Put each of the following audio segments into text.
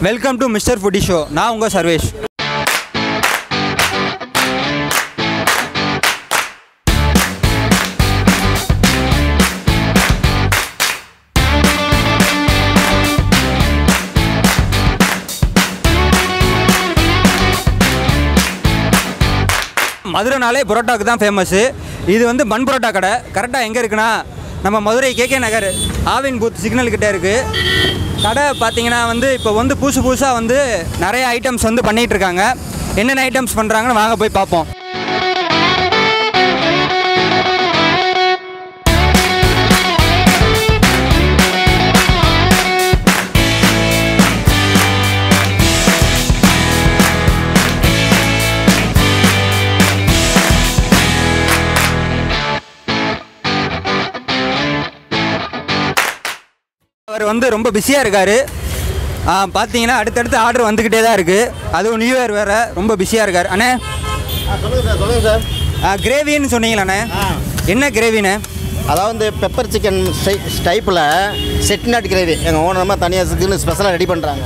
Welcome to mister foodie show நான் உங்கள் சர்வேஷ் மதுரைனாலே புரோட்டாவுக்கு தான் ஃபேமஸ்ஸு இது வந்து பன் புரோட்டா கடை கரெக்டாக எங்கே இருக்குன்னா நம்ம Madurai KK Nagar Aavin booth signal கிட்டே இருக்குது கடை பார்த்தீங்கன்னா வந்து இப்போ வந்து புதுசு புதுசாக வந்து நிறைய ஐட்டம்ஸ் வந்து பண்ணிகிட்டு இருக்காங்க என்னென்ன ஐட்டம்ஸ் பண்ணுறாங்கன்னு வாங்க போய் பார்ப்போம் அவர் வந்து ரொம்ப பிஸியாக இருக்கார் பார்த்தீங்கன்னா அடுத்தடுத்து ஆர்டர் வந்துக்கிட்டே தான் இருக்குது அதுவும் நியூ இயர் வேறு ரொம்ப பிஸியாக இருக்கார் அண்ணே சொல்லுங்கள் சார் சொல்லுங்கள் சார் கிரேவின்னு சொன்னீங்களாண்ணே என்ன கிரேவிண்ணே அதாவது பெப்பர் சிக்கன் டைப்பில் செட்டிநாட் கிரேவி எங்கள் ஓனரமாக தனியாக சிக்கன் ஸ்பெஷலாக ரெடி பண்ணுறாங்க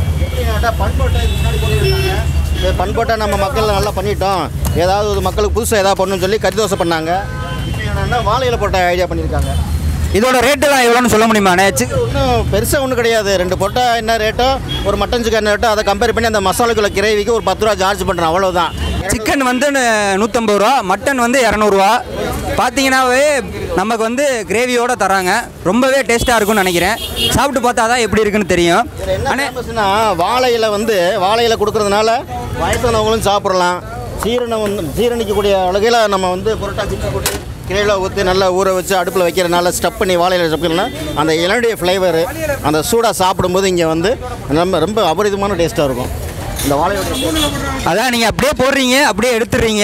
பண்போட்டா நம்ம மக்கள் நல்லா பண்ணிட்டோம் ஏதாவது ஒரு மக்களுக்கு புதுசாக ஏதாவது பண்ணணும்னு சொல்லி கறி தோசை பண்ணாங்க இப்போ என்னென்னா வாழையில போட்ட ஐடியா பண்ணியிருக்காங்க இதோட ரேட்டெல்லாம் எவ்வளோன்னு சொல்ல முடியுமாண்ணே சி ஒன்றும் பெருசாக ஒன்றும் கிடையாது ரெண்டு பொட்டா என்ன ரேட்டோ ஒரு மட்டன் சிக்கன் ரேட்டோ அதை கம்பேர் பண்ணி அந்த மசாலாக்குள்ள கிரேவிக்கு ஒரு பத்து ரூபா சார்ஜ் பண்ணுறோம் அவ்வளோதான் சிக்கன் வந்து நூற்றம்பது ரூபா மட்டன் வந்து இரநூறுவா பார்த்தீங்கன்னாவே நமக்கு வந்து கிரேவியோட தராங்க ரொம்பவே டேஸ்ட்டாக இருக்கும்னு நினைக்கிறேன் சாப்பிட்டு பார்த்தா தான் எப்படி இருக்குன்னு தெரியும் இதுல என்ன அண்ணே ஃபேமஸ்னா வாழையில வந்து வாழையில கொடுக்கறதுனால வயசானவங்களும் சாப்பிடலாம் சீரணம் வந்து சீரணிக்கக்கூடிய அளவில் நம்ம வந்து புரோட்டா சிக்கி போட்டு கிரேவில் ஊற்றி நல்லா ஊற வச்சு அடுப்பில் வைக்கிறனால ஸ்டப் பண்ணி வாழையில சாப்பிட்டோம்னா அந்த இளனுடைய ஃப்ளேவரு அந்த சூடாக சாப்பிடும்போது இங்கே வந்து நம்ம ரொம்ப அபரிதமான டேஸ்ட்டாக இருக்கும் இந்த வாழையோட அதான் நீங்கள் அப்படியே போடுறீங்க அப்படியே எடுத்துடுறீங்க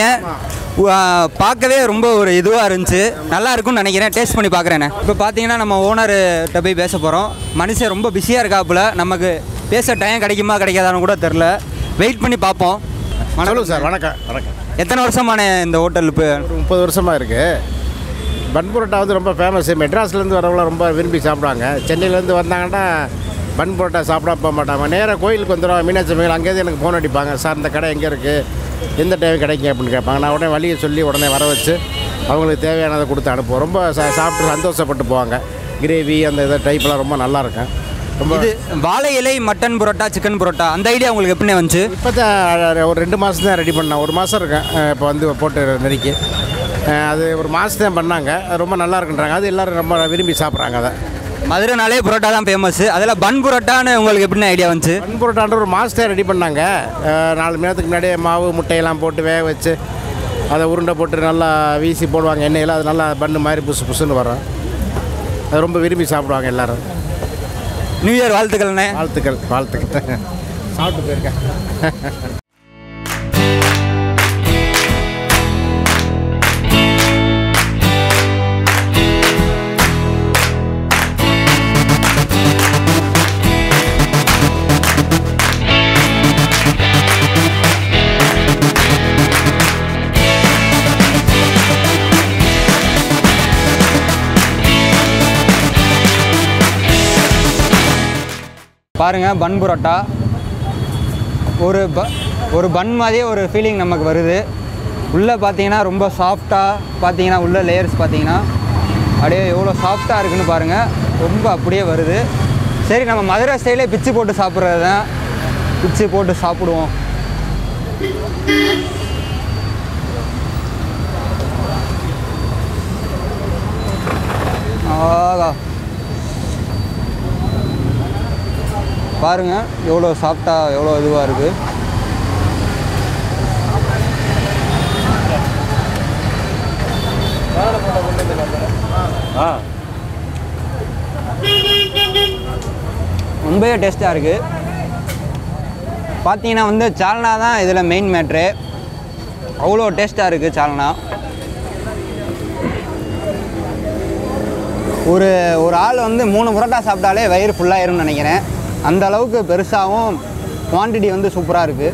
உ- பார்க்கவே ரொம்ப ஒரு இதுவாக இருந்துச்சு நல்லா இருக்கும்னு நினைக்கிறேன் டேஸ்ட் பண்ணி பார்க்குறேண்ணே இப்போ பார்த்தீங்கன்னா நம்ம ஓனர்கிட்ட போய் பேச போகிறோம் மனுஷன் ரொம்ப பிஸியாக இருக்காப்புல நமக்கு பேச டைம் கிடைக்குமா கிடைக்காதான்னு கூட தெரில வெயிட் பண்ணி பார்ப்போம் சொல்லுங்கள் சார் வணக்கம் வணக்கம் எத்தனை வருஷமான இந்த ஹோட்டல் இப்போ ஒரு முப்பது வருஷமாக இருக்குது பன் புரோட்டா வந்து ரொம்ப ஃபேமஸ் மெட்ராஸ்லேருந்து வரவங்களாம் ரொம்ப விரும்பி சாப்பிடுவாங்க சென்னையிலேருந்து வந்தாங்கன்னா பன் புரோட்டா சாப்பிட போக மாட்டாங்க நேராக கோயிலுக்கு வந்துடும் மீனாட்சி அம்மன் அங்கேருந்து எனக்கு ஃபோன் அடிப்பாங்க சார் இந்த கடை எங்கே இருக்குது எந்த டைம் கிடைக்கும் அப்படின்னு கேட்பாங்க நான் உடனே வழியை சொல்லி உடனே வர வச்சு அவங்களுக்கு தேவையானதை கொடுத்து அனுப்புவோம் ரொம்ப சா சாப்பிட்டு சந்தோஷப்பட்டு போவாங்க கிரேவி அந்த இதை டைப்லாம் ரொம்ப நல்லா இருக்கும் ரொம்ப இது வாழை இலை மட்டன் புரோட்டா சிக்கன் புரோட்டா அந்த ஐடியா உங்களுக்கு எப்படிண்ணே வந்துச்சு இப்போ தான் ஒரு ரெண்டு மாதம் தான் ரெடி பண்ணேன் ஒரு மாதம் இருக்கேன் இப்போ வந்து போட்டு நெருக்கி அஹ் அது ஒரு மாதம் தான் பண்ணாங்க அது ரொம்ப நல்லா இருக்குன்றாங்க அது எல்லோரும் ரொம்ப விரும்பி சாப்பிட்றாங்க அதை மதுரைனாலே புரோட்டா தான் ஃபேமஸ் அதில் பன் புரோட்டான்னு உங்களுக்கு எப்படிண்ணே ஐடியா வந்துச்சு பன் புரோட்டான்ற ஒரு மாதம் தான் ரெடி பண்ணாங்க அஹ் நாலு மணி நேரத்துக்கு முன்னாடியே மாவு முட்டையெல்லாம் போட்டு வேக வச்சு அதை உருண்டை போட்டு நல்லா வீசி போடுவாங்க எண்ணெயில் அது நல்லா பண்ணு மாதிரி புசு புசுன்னு வரும் அது ரொம்ப விரும்பி சாப்பிடுவாங்க எல்லோரும் நியூ இயர் வாழ்த்துக்கள்ண்ணே வாழ்த்துக்கள் வாழ்த்துக்கள் சாப்பிட்டு போயிருக்கேன் பாருங்க பன் புரோட்டா ஒரு ப ஒரு பன் மாதிரியே ஒரு ஃபீலிங் நமக்கு வருது உள்ளே பார்த்தீங்கன்னா ரொம்ப சாஃப்டாக பார்த்தீங்கன்னா உள்ள லேயர்ஸ் பார்த்தீங்கன்னா அப்படியே எவ்வளோ சாஃப்டாக இருக்குன்னு பாருங்கள் ரொம்ப அப்படியே வருது சரி நம்ம மதுரை ஸ்டைலே பிச்சு போட்டு சாப்பிட்றது தான் பிச்சு போட்டு சாப்பிடுவோம் ஆகா பாருங்க எவ்வளோ சாஃப்டாக எவ்வளோ இதுவாக இருக்குது ரொம்பவே டேஸ்ட்டாக இருக்குது பார்த்தீங்கன்னா வந்து சால்னா தான் இதில் மெயின் மேட்ரு அவ்வளோ டேஸ்ட்டாக இருக்குது சால்னா ஒரு ஒரு ஆள் வந்து மூணு புரோட்டா சாப்பிட்டாலே வயிறு ஃபுல்லாயிரும்னு நினைக்கிறேன் அந்த அளவுக்கு பெருசாகவும் குவான்டிட்டி வந்து சூப்பராக இருக்குது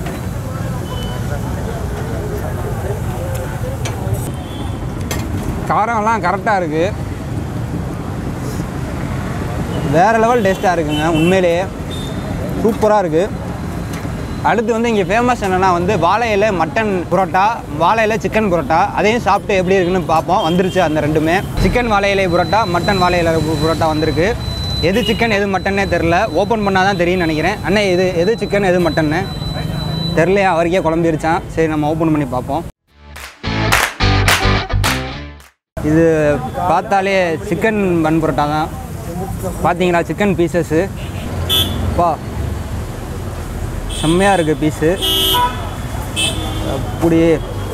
காரம்லாம் கரெக்டாக இருக்குது வேறு லெவல் டேஸ்ட்டாக இருக்குங்க உண்மையிலேயே சூப்பராக இருக்குது அடுத்து வந்து இங்கே ஃபேமஸ் என்னென்னா வந்து வாழை இலை மட்டன் புரோட்டா வாழை இலை சிக்கன் புரோட்டா அதையும் சாப்பிட்டு எப்படி இருக்குன்னு பார்ப்போம் வந்துருச்சு அந்த ரெண்டுமே சிக்கன் வாழை இலை புரோட்டா மட்டன் வாழை இலை பு- புரோட்டா வந்திருக்கு எது சிக்கன் எது மட்டன்னே தெரில ஓப்பன் பண்ணால் தான் தெரியும்னு நினைக்கிறேன் அண்ணே இது எது சிக்கன் எது மட்டன்னு தெரிலையா அவருக்கே குழம்பிருச்சான் சரி நம்ம ஓப்பன் பண்ணி பார்ப்போம் இது பார்த்தாலே சிக்கன் பன் புரோட்டா தான் பார்த்தீங்களா சிக்கன் பீசஸ்ஸு பா செம்மையாக இருக்குது பீஸு அப்படியே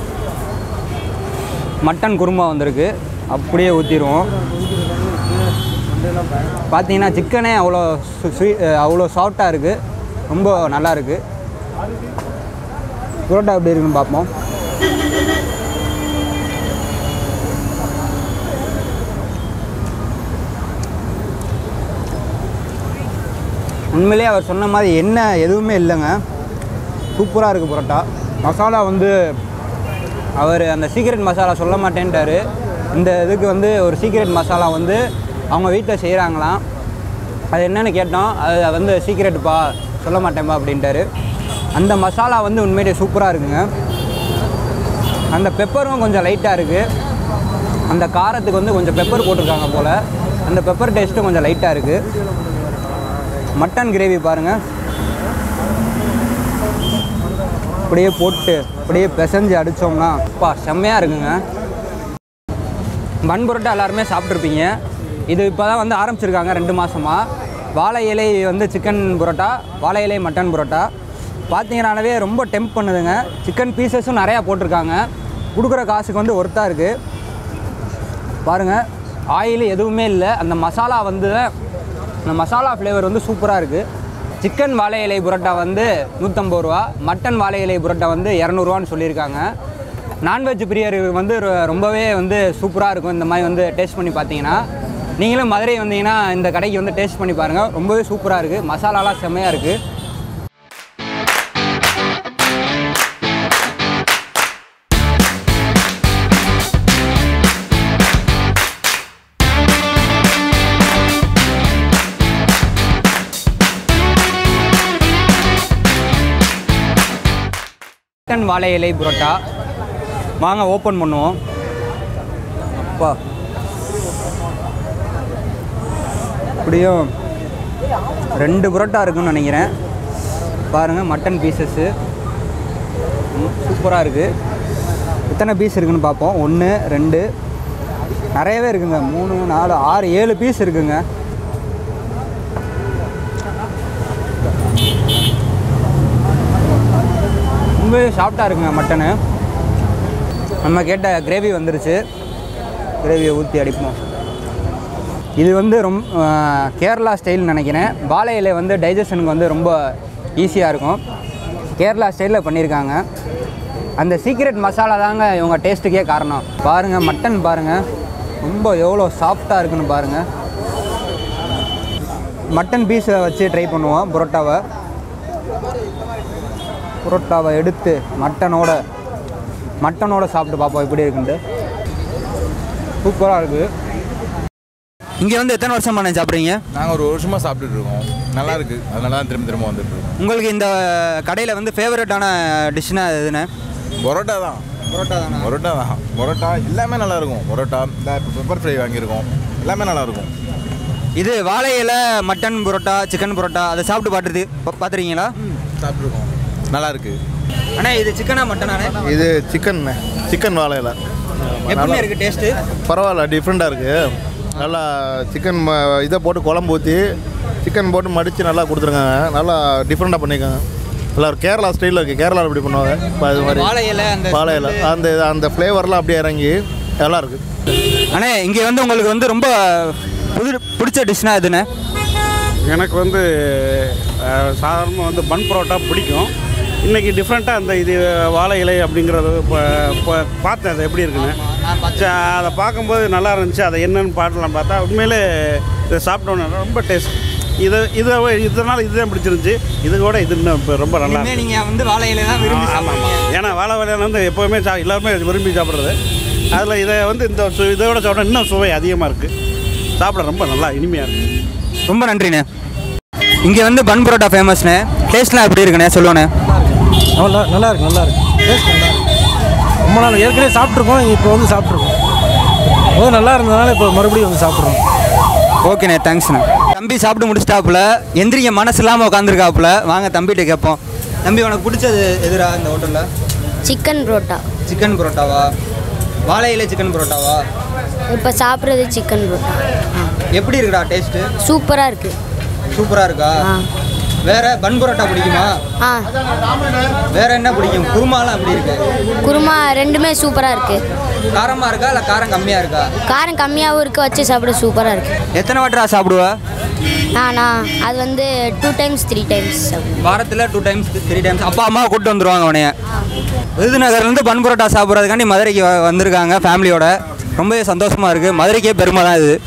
மட்டன் குருமா வந்திருக்கு அப்படியே ஊற்றிடுவோம் பார்த்தீங்கன்னா சிக்கனே அவ்வளோ சு- sweet- அவ்வளோ சாஃப்டாக இருக்குது ரொம்ப நல்லா இருக்குது புரோட்டா எப்படி இருக்குன்னு பார்ப்போம் உண்மையிலேயே அவர் சொன்ன மாதிரி என்ன எதுவுமே இல்லைங்க சூப்பராக இருக்குது புரோட்டா மசாலா வந்து அவர் அந்த சீக்ரெட் மசாலா சொல்ல மாட்டேன்ட்டாரு இந்த இதுக்கு வந்து ஒரு சீக்ரெட் மசாலா வந்து அவங்க வீட்டில் செய்கிறாங்களாம் அது என்னன்னு கேட்டோம் அது வந்து சீக்ரெட்டுப்பா சொல்ல மாட்டேன்பா அப்படின்ட்டாரு அந்த மசாலா வந்து உண்மையிலேயே சூப்பராக இருக்குங்க அந்த பெப்பரும் கொஞ்சம் லைட்டாக இருக்குது அந்த காரத்துக்கு வந்து கொஞ்சம் பெப்பர் போட்டிருக்காங்க போல் அந்த பெப்பர் டேஸ்ட்டும் கொஞ்சம் லைட்டாக இருக்குது மட்டன் கிரேவி பாருங்கள் அப்படியே போட்டு அப்படியே பிசைஞ்சு அடித்தோம்னா அப்பா செம்மையாக இருக்குங்க பன் புரோட்டா எல்லாருமே சாப்பிட்ருப்பீங்க இது இப்போ தான் வந்து ஆரம்பிச்சிருக்காங்க ரெண்டு மாதமாக வாழை இலை வந்து சிக்கன் புரோட்டா வாழை இலை மட்டன் புரோட்டா பார்த்தீங்கன்னாவே ரொம்ப டெம்ப் பண்ணுதுங்க சிக்கன் பீசஸும் நிறையா போட்டிருக்காங்க கொடுக்குற காசுக்கு வந்து ஒர்த்தாக இருக்குது பாருங்கள் ஆயில் எதுவுமே இல்லை அந்த மசாலா வந்து அந்த மசாலா ஃப்ளேவர் வந்து சூப்பராக இருக்குது சிக்கன் வாழை இலை புரோட்டா வந்து நூற்றம்பது ரூபா மட்டன் வாழை இலை புரோட்டா வந்து இரநூறுவான்னு சொல்லியிருக்காங்க நான்வெஜ் பிரியருக்கு வந்து ரொ- ரொம்பவே வந்து சூப்பராக இருக்கும் இந்த மாதிரி வந்து டேஸ்ட் பண்ணி பார்த்தீங்கன்னா நீங்களும் மதுரை வந்தீங்கன்னா இந்த கடைக்கு வந்து டேஸ்ட் பண்ணி பாருங்கள் ரொம்பவே சூப்பராக இருக்குது மசாலாலாம் செம்மையாக இருக்குது சிக்கன் வாழை இலை புரோட்டா வாங்க ஓப்பன் பண்ணுவோம் அப்பா அப்படியும் ரெண்டு புரோட்டா இருக்குன்னு நினைக்கிறேன் பாருங்கள் மட்டன் பீசஸ்ஸு சூப்பராக இருக்குது எத்தனை பீஸ் இருக்குன்னு பார்ப்போம் ஒன்று ரெண்டு நிறையவே இருக்குங்க மூணு நாலு ஆறு ஏழு பீஸ் இருக்குங்க ரொம்பவே சாஃப்டாக இருக்குங்க மட்டனு நம்ம கேட்ட கிரேவி வந்துருச்சு கிரேவியை ஊற்றி அடிப்போம் இது வந்து ரொம்ப கேரளா ஸ்டைல்னு நினைக்கிறேன் வாழை இலை வந்து டைஜஷனுக்கு வந்து ரொம்ப ஈஸியாக இருக்கும் கேரளா ஸ்டைலில் பண்ணியிருக்காங்க அந்த சீக்ரெட் மசாலா தாங்க இவங்க டேஸ்ட்டுக்கே காரணம் பாருங்கள் மட்டன் பாருங்கள் ரொம்ப எவ்வளோ சாஃப்டாக இருக்குன்னு பாருங்கள் மட்டன் பீஸை வச்சு ட்ரை பண்ணுவோம் புரோட்டாவை புரோட்டாவை எடுத்து மட்டனோட மட்டனோட சாப்பிட்டு பார்ப்போம் எப்படி இருக்குன்ட்டு சூப்பராக இருக்குது இங்கே வந்து எத்தனை வருஷம் பண்ண சாப்பிட்றீங்க நாங்கள் ஒரு வருஷமாக சாப்பிட்டுட்டு இருக்கோம் நல்லா இருக்கு அதனால தான் திரும்ப திரும்ப வந்துட்டு இருக்கோம் உங்களுக்கு இந்த கடையில் வந்து ஃபேவரட்டான டிஷ்னா எதுன்னு பரோட்டா தான் புரோட்டா தானே பரோட்டா தான் பரோட்டா எல்லாமே நல்லா இருக்கும் பரோட்டா இந்த பெப்பர் ஃப்ரை வாங்கியிருக்கோம் எல்லாமே நல்லா இருக்கும் இது வாழை இலை மட்டன் புரோட்டா சிக்கன் புரோட்டா அதை சாப்பிட்டு பார்த்துட்டு பார்த்துருக்கீங்களா சாப்பிட்ருக்கோம் நல்லா இருக்கு அண்ணா இது சிக்கனா மட்டனாண்ணே இது சிக்கன் சிக்கன் வாழையில எப்படி இருக்குது டேஸ்ட்டு பரவாயில்ல டிஃப்ரெண்ட்டாக இருக்குது நல்லா சிக்கன் ம- இதை போட்டு குழம்பு ஊற்றி சிக்கன் போட்டு மடித்து நல்லா கொடுத்துருக்காங்க நல்லா டிஃப்ரெண்ட்டாக பண்ணியிருக்காங்க நல்லா ஒரு கேரளா ஸ்டைலில் இருக்குது கேரளாவில் எப்படி பண்ணுவாங்க இப்போ அது மாதிரி வாழை இலை அந்த வாழை இலை அந்த அந்த ஃப்ளேவர்லாம் அப்படியே இறங்கி நல்லா இருக்குது அண்ணே இங்கே வந்து உங்களுக்கு வந்து ரொம்ப புது பிடிச்ச டிஷ்னா எதுண்ணே எனக்கு வந்து சாதாரணமாக வந்து பன் பரோட்டா பிடிக்கும் இன்றைக்கி டிஃப்ரெண்ட்டாக அந்த இது வாழை இலை அப்படிங்கிறது இப்போ இப்போ பார்த்தேன் அது எப்படி இருக்குன்னு ச- அதை பார்க்கும்போது நல்லா இருந்துச்சு அதை என்னன்னு பாட்டெலாம் பார்த்தா உண்மையிலே இதை சாப்பிட்டோன்னே ரொம்ப டேஸ்ட் இதை இதை விட- இதனால் இதுதான் பிடிச்சிருந்துச்சு இது கூட இது இன்னும் இப்போ ரொம்ப நல்லா இனிமே இருக்கு. நீங்கள் வந்து வாழை இலை தான் விரும்பி ஆமாம் சாப்பிடுவீங்க ஏன்னா வாழை வலையில் வந்து எப்போவுமே சா எல்லாருமே விரும்பி சாப்பிட்றது அதில் இதை வந்து இந்த சு- இதை விட சாப்பிட்டா இன்னும் சுவை அதிகமாக இருக்குது சாப்பிட ரொம்ப நல்லா இனிமையாக இருக்குது ரொம்ப நன்றிண்ணே இங்கே வந்து பன் பரோட்டா ஃபேமஸ்ண்ணே டேஸ்ட்லாம் எப்படி இருக்குண்ணே சொல்லுவோண்ணே நல்லா நல்லா இருக்கு நல்லா இருக்கு டேஸ்ட் நல்லா இருக்கு ரொம்ப நாள் ஏற்கனவே சாப்பிட்ருக்கோம் இப்போ வந்து சாப்பிட்ருக்கோம் ரொம்ப நல்லா இருந்ததுனால இப்போ மறுபடியும் வந்து சாப்பிட்றோம் ஓகேண்ணே தேங்க்ஸ்ண்ணே தம்பி சாப்பிட்டு முடிச்சிட்டாப்புல எந்திரிக்க மனசு இல்லாமல் உட்காந்துருக்காப்புல வாங்க தம்பிகிட்ட கேட்போம் தம்பி உனக்கு பிடிச்சது எதுரா இந்த ஹோட்டலில் சிக்கன் புரோட்டா சிக்கன் பரோட்டாவா வாழை இலை சிக்கன் பரோட்டாவா இப்போ சாப்பிட்றது சிக்கன் புரோட்டா எப்படி இருக்குடா டேஸ்ட்டு சூப்பராக இருக்குது சூப்பராக இருக்கா ஆ வேற பன் பரோட்டா பிடிக்குமா ஆ வேற என்ன பிடிக்கும் குருமாலாம் எப்படி இருக்கு குருமா ரெண்டுமே சூப்பராக இருக்குது காரமாக இருக்கா இல்லை காரம் கம்மியாக இருக்கா காரம் கம்மியாகவும் இருக்குது வச்சு சாப்பிட சூப்பராக இருக்குது எத்தனை வாட்டரா சாப்பிடுவ நானா அது வந்து டூ டைம்ஸ் த்ரீ டைம்ஸ் சாப்பிடுவேன் வாரத்தில் டூ டைம்ஸ் த்ரீ டைம்ஸ் அப்பா அம்மா கூப்பிட்டு வந்துருவாங்க உனைய விருதுநகர்லேருந்து பன் பரோட்டா சாப்பிட்றதுக்காண்டி மதுரைக்கு வ- வந்திருக்காங்க ஃபேமிலியோட ரொம்பவே சந்தோஷமாக இருக்குது மதுரைக்கே பெருமை தான் இது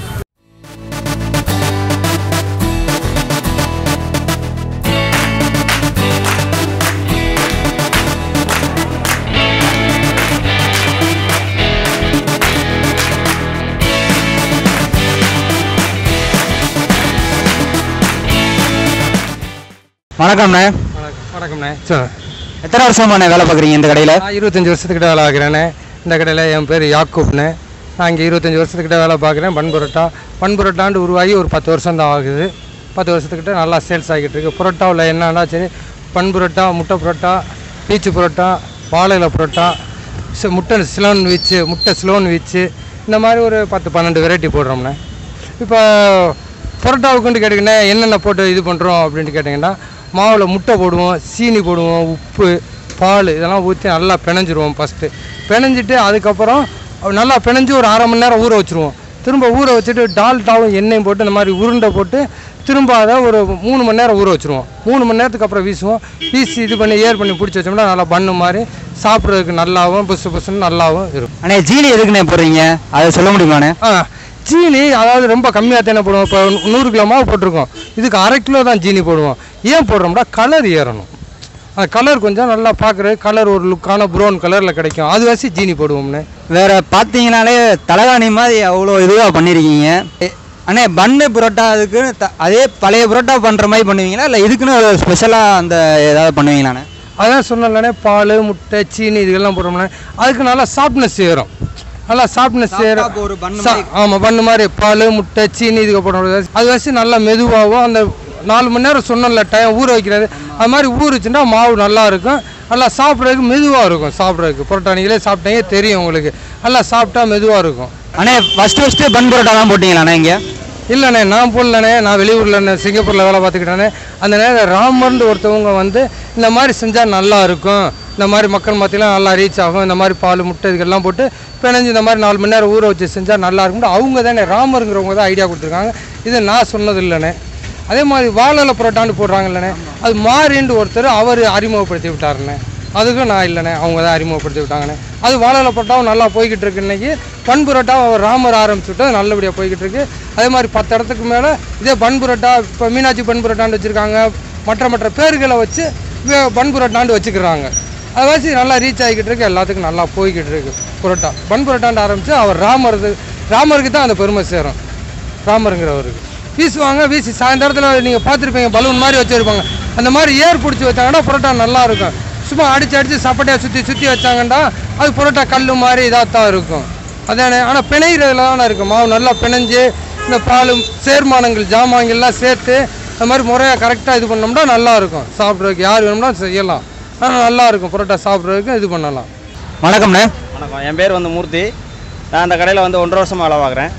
வணக்கம்ண்ணே வணக்கம்ண்ணே சார் எத்தனை வருஷமாண்ணே வேலை பார்க்குறீங்க இந்த கடையில் நான் இருபத்தஞ்சி வருஷத்துக்கிட்ட வேலை பார்க்குறேண்ணே இந்த கடையில் என் பேர் யாக்கூப்ண்ணே நான் இங்கே இருபத்தஞ்சி வருஷத்துக்கிட்ட வேலை பார்க்குறேன் பன் பரோட்டா பன் பரோட்டாண்டு உருவாகி ஒரு பத்து வருஷம் தான் ஆகுது பத்து வருஷத்துக்கிட்ட நல்லா சேல்ஸ் ஆகிட்டு இருக்கு புரோட்டாவில் என்னன்னா சரி பன் பரோட்டா முட்டை பரோட்டா பீச்சு பரோட்டா வாழை இலை பரோட்டா சி- முட்டை ஸ்லோன் வீச்சு முட்டை ஸ்லோன் வீச்சு இந்த மாதிரி ஒரு பத்து பன்னெண்டு வெரைட்டி போடுறோம்ண்ணே இப்போ பரோட்டாவுக்குன்ட்டு கேட்டிங்கன்னா என்னென்ன போட்டு இது பண்ணுறோம் அப்படின்ட்டு கேட்டிங்கன்னா மாவில் முட்டை போடுவோம் சீனி போடுவோம் உப்பு பால் இதெல்லாம் ஊற்றி நல்லா பிணைஞ்சிருவோம் ஃபஸ்ட்டு பிணைஞ்சிட்டு அதுக்கப்புறம் நல்லா பிணைஞ்சு ஒரு அரை மணி நேரம் ஊற வச்சுருவோம் திரும்ப ஊற வச்சுட்டு டால்டாவும் எண்ணெயும் போட்டு இந்த மாதிரி உருண்டை போட்டு திரும்ப அதை ஒரு மூணு மணி நேரம் ஊற வச்சுருவோம் மூணு மணி நேரத்துக்கு அப்புறம் வீசுவோம் வீசி இது பண்ணி ஏர் பண்ணி பிடிச்சி வச்சோம்னா நல்லா பண்ணு மாதிரி சாப்பிட்றதுக்கு நல்லாவும் புசு புசுன்னு நல்லாவும் இருக்கும் அண்ணே ஜீனி எதுக்குண்ணே போடுறீங்க அதை சொல்ல முடியுமாண்ணே ஆ சீனி அதாவது ரொம்ப கம்மியாக தானே போடுவோம் இப்போ நூறு கிலோ மாவு போட்டிருக்கோம் இதுக்கு அரை கிலோ தான் சீனி போடுவோம் ஏன் போடுறோம்னா கலர் ஏறணும் அந்த கலர் கொஞ்சம் நல்லா பார்க்குறது கலர் ஒரு லுக்கான ப்ரௌன் கலரில் கிடைக்கும் அது வச்சு ஜீனி போடுவோம்னு வேற பார்த்தீங்கனாலே தலகாணி மாதிரி அவ்வளோ இதுவாக பண்ணியிருக்கீங்க எ- அண்ணே பன்னு புரோட்டா அதுக்கு த- அதே பழைய புரோட்டா பண்ணுற மாதிரி பண்ணுவீங்களா இல்லை இதுக்குன்னு ஒரு ஸ்பெஷலாக அந்த ஏதாவது பண்ணுவீங்களாண்ணே அதான் சொன்னலனே பால் முட்டை சீனி இதெல்லாம் போடுறோம்னா அதுக்கு நல்லா சாஃப்ட்னஸ் ஏறும் நல்லா சாஃப்ட்னஸ் ஏறும் அப்போ ஒரு bun சா- ஆமா பண்ணு மாதிரி பால் முட்டை சீனி இதுக்கு போடுறது அது வச்சு நல்லா மெதுவாகவும் அந்த நாலு மணி நேரம் சொன்னல டைம் ஊற வைக்கிறது அது மாதிரி ஊறுச்சுன்னா மாவு நல்லா இருக்கும் நல்லா சாப்பிட்றதுக்கு மெதுவாக இருக்கும் சாப்பிட்றதுக்கு புரோட்டா நீங்களே சாப்பிட்டீங்க தெரியும் உங்களுக்கு நல்லா சாப்பிட்டா மெதுவாக இருக்கும் அண்ணே ஃபஸ்ட்டு ஃபஸ்ட்டு பன் புரோட்டா தான் போட்டிங்களாண்ணே இங்கே இல்லைண்ணே நான் போடலண்ணே நான் வெளியூரில் சிங்கப்பூரில் வேலை பார்த்துக்கிட்டேனே அந்த நேரம் ராமர்னு ஒருத்தவங்க வந்து இந்த மாதிரி செஞ்சால் நல்லா இருக்கும் இந்த மாதிரி மக்கள் மத்தியெல்லாம் நல்லா ரீச் ஆகும் இந்த மாதிரி பால் முட்டை இதுக்கெல்லாம் போட்டு பிணைஞ்சு இந்த மாதிரி நாலு மணி நேரம் ஊற வச்சு செஞ்சால் நல்லா இருக்கும்னு அவங்க தானே ராமருங்கிறவங்க தான் ஐடியா கொடுத்துருக்காங்க இது நான் சொன்னது இல்லைண்ணே அதே மாதிரி வாழலை புரோட்டான்னு போடுறாங்கல்லண்ணே அது மாறின்னு ஒருத்தர் அவர் அறிமுகப்படுத்தி விட்டாருண்ணே அதுக்கும் நான் இல்லைண்ணே அவங்க தான் அறிமுகப்படுத்தி விட்டாங்கண்ணே அது வாழலை புரோட்டாவும் நல்லா போய்கிட்டு இருக்கு இன்னைக்கு பன் புரோட்டாவும் அவர் ராமர் ஆரம்பிச்சு விட்டு நல்லபடியாக போய்கிட்டு இருக்கு அதே மாதிரி பத்து இடத்துக்கு மேலே இதே பன் புரோட்டா இப்போ மீனாட்சி பன் புரோட்டான்னு வச்சுருக்காங்க மற்ற மற்ற பேர்களை வச்சு வே- பன் புரோட்டான்னு வச்சுக்கிறாங்க அதை வச்சு நல்லா ரீச் ஆகிக்கிட்டு இருக்கு எல்லாத்துக்கும் நல்லா போய்கிட்டு இருக்கு புரோட்டா பன் புரோட்டான்னு ஆரம்பித்து அவர் ராமர் ராமருக்கு தான் அந்த பெருமை சேரும் ராமருங்கிறவருக்கு வீசுவாங்க வீசி சாயந்தரத்தில் நீங்கள் பார்த்துருப்பீங்க பலூன் மாதிரி வச்சுருப்பாங்க அந்த மாதிரி ஏர் பிடிச்சி வச்சாங்கன்னா புரோட்டா நல்லா இருக்கும் சும்மா அடிச்சு அடிச்சு சப்பட்டையாக சுற்றி சுற்றி வச்சாங்கன்னா அது புரோட்டா கல் மாதிரி இதாக தான் இருக்கும் அதானே ஆனால் பிணைகிறதுல தானே இருக்கும் மாவு நல்லா பிணைஞ்சு இந்த பால் சேர்மானங்கள் ஜாமான்கள்லாம் சேர்த்து அந்த மாதிரி முறையாக கரெக்டாக இது பண்ணோம்னா நல்லா இருக்கும் சாப்பிட்றதுக்கு யார் வேணும்னா செய்யலாம் ஆனால் நல்லா இருக்கும் புரோட்டா சாப்பிட்றதுக்கு இது பண்ணலாம் வணக்கம்ண்ணே வணக்கம் என் பேர் வந்து மூர்த்தி நான் அந்த கடையில் வந்து ஒன்றரை வருஷமாக வேலை பார்க்குறேன்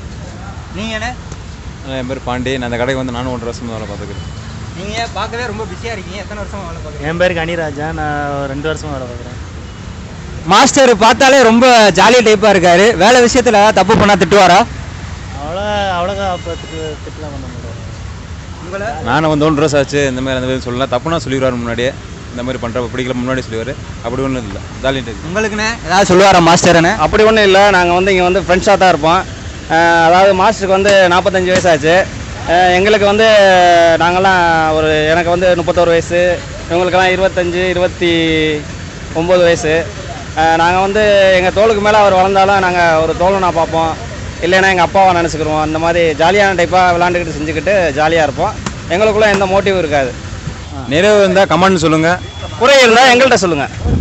நீங்கண்ணே என் பேர் பாண்டி நான் அந்த கடைக்கு வந்து நானும் ஒன்றரை வருஷம் வேலை பார்த்துக்கிறேன் நீங்கள் பார்க்கவே ரொம்ப பிஸியாக இருக்கீங்க எத்தனை வருஷமா வேலை பார்க்குறீங்க என் பேர் கனிராஜா நான் ரெண்டு வருஷமாக வேலை பார்க்குறேன் மாஸ்டர் பார்த்தாலே ரொம்ப ஜாலி டைப்பாக இருக்காரு வேலை விஷயத்தில் ஏதாவது தப்பு பண்ணால் திட்டுவாரா அவ்வளோ அவ்வளோக்கா அப்போ திட்டலாம் பண்ண முடியாது உங்களை நானும் வந்து ஒன்றரை வருஷம் ஆச்சு இந்த மாதிரி அந்த மாதிரி சொல்லலாம் தப்புனா சொல்லிடுவார் முன்னாடியே இந்த மாதிரி பண்ணுறப்ப பிடிக்கல முன்னாடி சொல்லுவார் அப்படி ஒன்றும் இல்லை ஜாலியாக உங்களுக்குண்ணே ஏதாவது சொல்லுவாரா மாஸ்டர்ண்ணே அப்படி ஒன்றும் இல்லை நாங்கள் வந்து இங்கே வந்து ஃப்ரெண்ட்ஸாக தான் இருப்போம் அஹ் அதாவது மாஸ்டருக்கு வந்து நாற்பத்தஞ்சு வயசு ஆச்சு அஹ் எங்களுக்கு வந்து நாங்கள்லாம் ஒரு எனக்கு வந்து முப்பத்தோரு வயசு இவங்களுக்கெல்லாம் இருபத்தஞ்சி இருபத்தி ஒம்பது வயசு நாங்கள் வந்து எங்கள் தோளுக்கு மேலே அவர் வளர்ந்தாலும் நாங்கள் ஒரு தோழனாக பார்ப்போம் இல்லைன்னா எங்கள் அப்பாவை நினச்சிக்கிருவோம் அந்த மாதிரி ஜாலியான டைப்பாக விளாண்டுக்கிட்டு செஞ்சுக்கிட்டு ஜாலியாக இருப்போம் எங்களுக்குள்ள எந்த மோட்டிவ் இருக்காது நிறைவு இருந்தால் கமெண்ட் சொல்லுங்கள் குறை இருந்தால் எங்கள்கிட்ட சொல்லுங்கள்